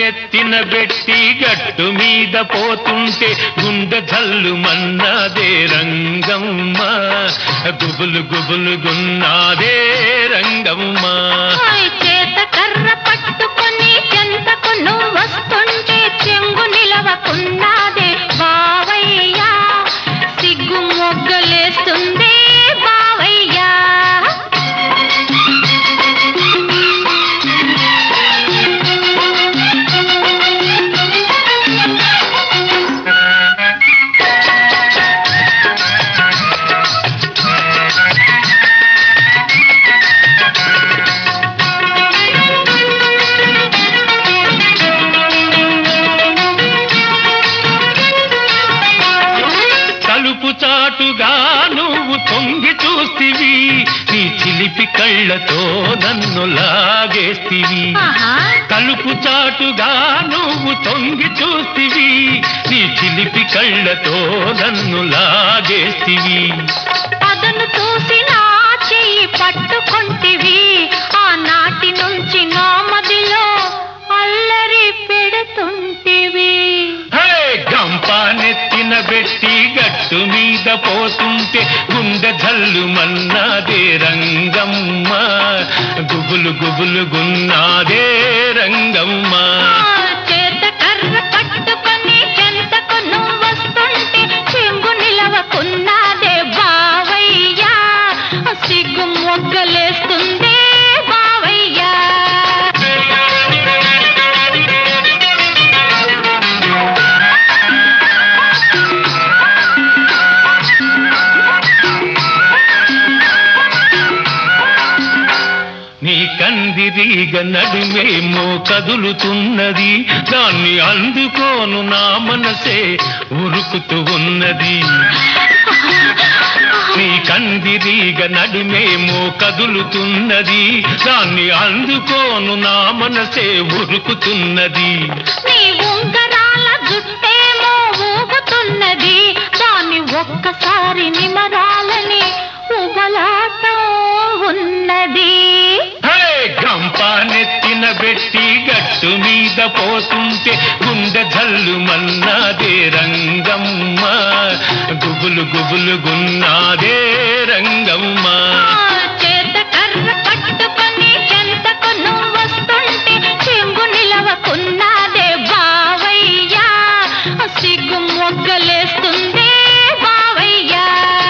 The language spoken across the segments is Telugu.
నెత్తిన పెట్టి గట్టు మీద పోతుంటే గుండె జల్లు మన్నాదే రంగమ్మ గుబులు గుబులు గున్నాదే రంగమ్మ హాయ్ చేత కర్ర పట్టుకొని చెంతకు నువ్వు వస్తుంటే చెంగు నిలవకున్నాదే బావయ్యా సిగ్గు మొగ్గలేస్తుంది బావయ్యా తలుపు చాటుగా నువ్వు తొంగి చూస్తివి నీ చిలిపి కళ్ళతో నన్ను లాగేస్తివి ఆహా తలుపు చాటుగా నువ్వు తొంగి చూస్తివి నీ చిలిపి కళ్ళతో నన్ను లాగేస్తివి అదను చూసి నా చెయ్యి పట్టుకొంటివి ఆనాటి నుంచి నా మదిలో అల్లరి పెడుతుంటివి హే గంప నెత్తిన పెట్టి గట్టు మీద పోతుంటే గుండె జల్లు మన్నాదే రంగమ్మ గుబులు గుబులు గున్నాదే రంగమ్మ ఆ చేత కర్ర పట్టుకొని చెంతకు నువ్వు వస్తుంటే చెంగు నిలవకున్నాదే బావయ్యా సిగ్గు మొగ్గలేస్తుంది బావయ్యా నీ కందిరీగ నడుమేమో కదులుతున్నది దాన్ని అందుకోను నా మనసే ఉరుకుతూ ఉన్నది నీ కందిరీగ నడుమేమో కదులుతున్నది దాన్ని అందుకోను నా మనసే ఉరుకుతున్నది నీ ఉంగరాల జుట్టేమో ఊగుతున్నది దాన్ని ఒక్కసారి నిమరాలని ఉబలాటం ఉన్నది హే గంప నెత్తిన పెట్టి గట్టు మీద పోతుంటే గుండె జల్లు మన్నాదే రంగమ్మ గుబులు గుబులు గున్నాదే రంగమ్మ ఆ చేత కర్ర పట్టుకొని చెంతకు నువ్వు వస్తుంటే చెంగు నిలవకున్నాదే బావయ్యా సిగ్గు మొగ్గలేస్తుంది బావయ్యా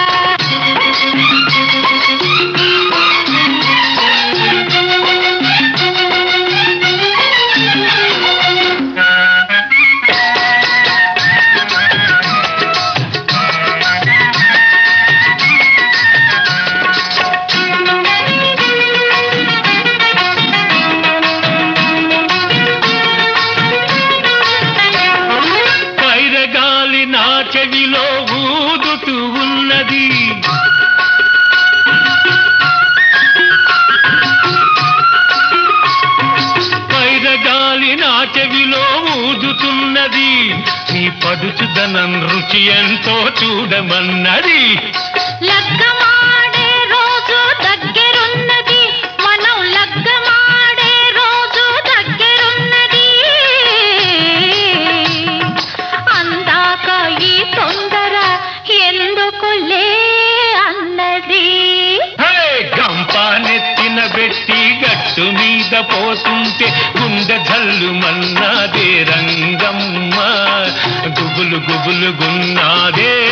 పైరగాలి నా చెవిలో ఊదుతూ ఉన్నది పైరగాలి నా చెవిలో ఊదుతున్నది నీ పడుచుదనం రుచి ఎంతో చూడమన్నది లగ్గమాడే రోజు దగ్గరున్నది మనం లగ్గమాడే రోజు దగ్గరున్నది అందాక ఈ తొందర ఎందుకులే అన్నది హే గంప నెత్తిన పెట్టి గట్టు మీద పోతుంటే గుండె జల్లు మన్నాదే రంగమ్మ గుబులు గుబులు గున్నాదే